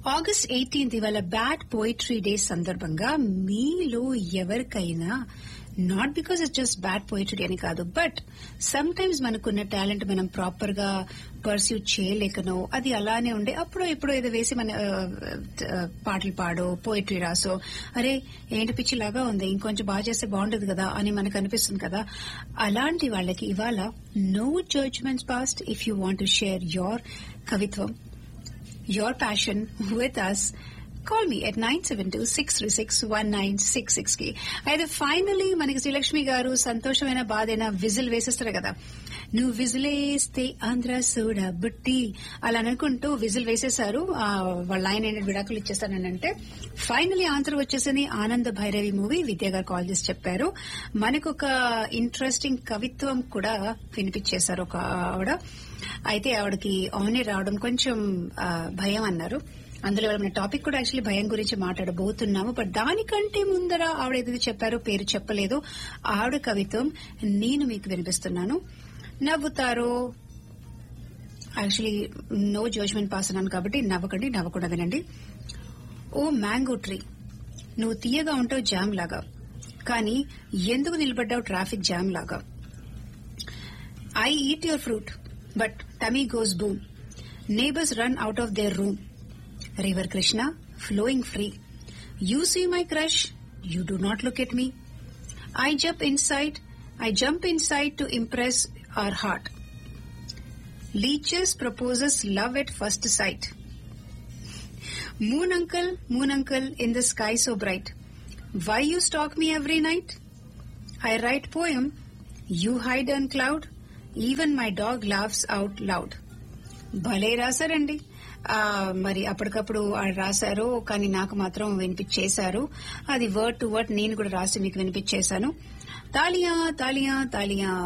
August eighteenth ఇవాళ bad poetry day సందర్భంగా మీలో ఎవరికైనా not because it's just bad poetry అని కాదు బట్ సమ్ టైమ్స్ మనకున్న టాలెంట్ మనం ప్రాపర్ గా పర్స్యూ చేయలేకనో అది అలానే ఉండే అప్పుడు ఎప్పుడో ఏదో వేసి మన ఆ, ఆ, పాటలు పాడో పోయిటరీ రాసో అరే ఏంటి పిచ్చిలాగా ఉంది ఇంకొంచెం బాగా చేస్తే బాగుంటది కదా అని మనకు అనిపిస్తుంది కదా అలాంటి వాళ్ళకి ఇవాళ no judgements past if you want to share your కవిత్వం your passion with us, call me at 972-636-1966 కి అయితే ఫైనలీ మనకి శ్రీలక్ష్మి గారు సంతోషమైన బాధైన విజిల్ వేసేస్తారు కదా నువ్వు విజిల్ వేస్తే ఆంధ్ర సూడ బుట్టి అలా అనుకుంటూ విజిల్ వేసేశారు ఆ, వాళ్ళ ఆయన ఏంటంటే విడాకులు ఇచ్చేస్తానంటే ఫైనలీ ఆన్సర్ వచ్చేసింది ఆనంద భైరవి మూవీ విద్యా గారు కాల్ చేసి చెప్పారు మనకు ఒక ఇంట్రెస్టింగ్ కవిత్వం కూడా వినిపించేశారు ఒక ఆవిడ అయితే ఆవిడకి ఆనే రావడం కొంచెం ఆ, భయం అన్నారు అందులో మన టాపిక్ కూడా యాక్చువల్లీ భయం గురించి మాట్లాడబోతున్నాము బట్ దానికంటే ముందర ఆవిడ ఏదైతే చెప్పారో పేరు చెప్పలేదు ఆవిడ కవిత్వం నేను మీకు వినిపిస్తున్నాను నవ్వుతారో యాక్చువల్లీ నో జడ్జ్మెంట్ పాస్ అన్నాను కాబట్టి నవ్వకండి నవ్వకుండా వినండి ఓ మ్యాంగో ట్రీ నువ్వు తీయగా ఉంటావు జామ్ లాగా కానీ ఎందుకు నిలబడ్డావు ట్రాఫిక్ జామ్ లాగా I eat your fruit but tummy goes boom neighbours run out of their room river Krishna flowing free you see my crush you do not look at me I jump inside I jump inside to impress our heart leeches proposes love at first sight Moon uncle, moon uncle in the sky so bright. Why you stalk me every night? I write poem, you hide on cloud, even my dog laughs out loud. భలే రాశారండి ఆ, మరి అప్పటికప్పుడు ఆయన రాశారు కానీ నాకు మాత్రం వినిపించేశారు అది వర్డ్ టు వర్డ్ నేను కూడా రాసి మీకు వినిపించేశాను తాలియా తాలియా తాలియా